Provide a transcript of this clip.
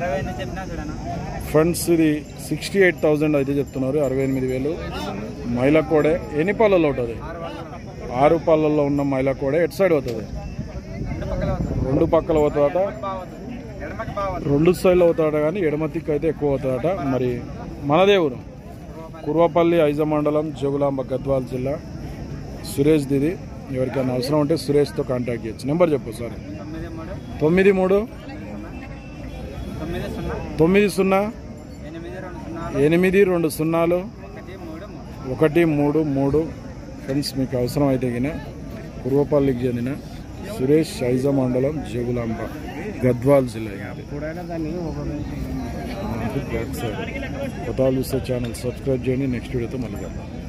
అరవై ఎనిమిది చెప్పినా చూడనా ఫ్రెండ్స్ ఇది సిక్స్టీ ఎయిట్ థౌజండ్ అయితే చెప్తున్నారు అరవై ఎనిమిది వేలు మైలా కోడే ఎన్ని పళ్ళల్లో ఉంటుంది ఆరు వాళ్ళు ఆరు పళ్ళల్లో ఉన్న మైలా కోడే ఎటు సైడ్ అవుతుంది రెండు పక్కల రెండు పక్కల అవుతుంది అవుతుందట బాగా అవుతుంది ఎడమకి బాగా అవుతుంది రెండు సైడ్లు అవుతాడట కానీ ఎడమతికి అయితే ఎక్కువ అవుతుందట మరి మనదే ఊరు కుర్వపల్లి ఐజ మండలం జోగులాంబ గద్వాల్ జిల్లా సురేష్ దిది ఎవరికైనా అవసరం ఉంటే సురేష్తో కాంటాక్ట్ చేయొచ్చు నెంబర్ చెప్పు సార్ తొమ్మిది మూడు తొమ్మిది మూడు తొమ్మిది సున్నా తొమ్మిది సున్నా ఎనిమిది రెండు సున్నా ఎనిమిది రెండు సున్నాలు ఒకటి మూడు మూడు ఒకటి మూడు మూడు ఫ్రెండ్స్ మీకు అవసరం అయితే గిన కుర్వపల్లికి చెందిన సురేష్ ఐజ మండలం జోగులాంబ గద్వాల్ జిల్లా ఇది ఇప్పుడైనా దాన్ని ఒక బ్యాక్ సైడ్ కొత్త ఛానల్ సబ్స్క్రైబ్ చేయండి నెక్స్ట్ వీడియోతో మళ్ళీ కలుద్దాం